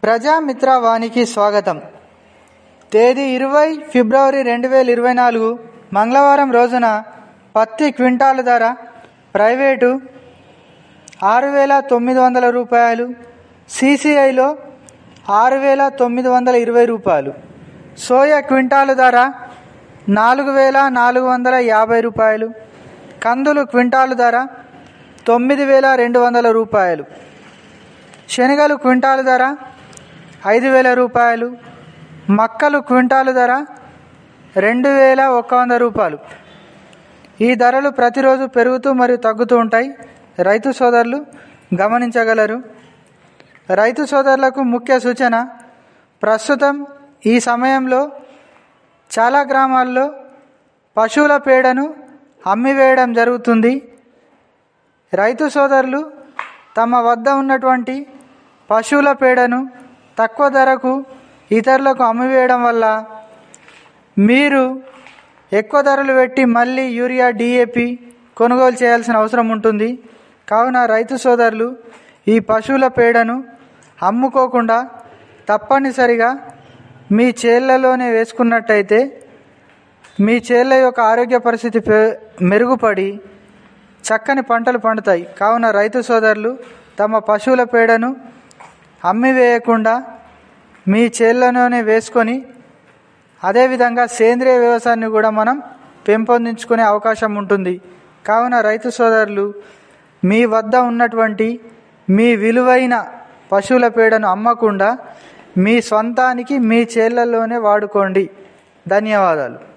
ప్రజామిత్ర వానికి స్వాగతం తేదీ ఇరవై ఫిబ్రవరి రెండు వేల ఇరవై నాలుగు మంగళవారం రోజున పత్తి క్వింటాలు ధర ప్రైవేటు ఆరు వేల తొమ్మిది వందల రూపాయలు సిసిఐలో ఆరు వేల తొమ్మిది వందల ఇరవై రూపాయలు సోయా క్వింటాలు ధర నాలుగు వేల నాలుగు వందల యాభై రూపాయలు కందులు క్వింటాలు ధర తొమ్మిది వేల రెండు వందల రూపాయలు శనగలు క్వింటాలు ధర ఐదు వేల రూపాయలు మక్కలు క్వింటాలు ధర రెండు వేల ఒక వంద రూపాయలు ఈ ధరలు ప్రతిరోజు పెరుగుతూ మరియు తగ్గుతూ ఉంటాయి రైతు సోదరులు గమనించగలరు రైతు సోదరులకు ముఖ్య సూచన ప్రస్తుతం ఈ సమయంలో చాలా గ్రామాల్లో పశువుల పేడను అమ్మివేయడం జరుగుతుంది రైతు సోదరులు తమ వద్ద ఉన్నటువంటి పశువుల పేడను తక్కువ ధరకు ఇతరులకు అమ్మివేయడం వల్ల మీరు ఎక్కువ ధరలు పెట్టి మళ్ళీ యూరియా డిఏపి కొనుగోలు చేయాల్సిన అవసరం ఉంటుంది కావున రైతు సోదరులు ఈ పశువుల పేడను అమ్ముకోకుండా తప్పనిసరిగా మీ చేళ్లలోనే వేసుకున్నట్టయితే మీ చేళ్ల యొక్క ఆరోగ్య పరిస్థితి పె- మెరుగుపడి చక్కని పంటలు పండుతాయి కావున రైతు సోదరులు తమ పశువుల పేడను అమ్మివేయకుండా మీ చేళ్లలోనే వేసుకొని అదేవిధంగా సేంద్రియ వ్యవసాయాన్ని కూడా మనం పెంపొందించుకునే అవకాశం ఉంటుంది కావున రైతు సోదరులు మీ వద్ద ఉన్నటువంటి మీ విలువైన పశువుల పేడను అమ్మకుండా మీ సొంతానికి మీ చేళ్లలోనే వాడుకోండి ధన్యవాదాలు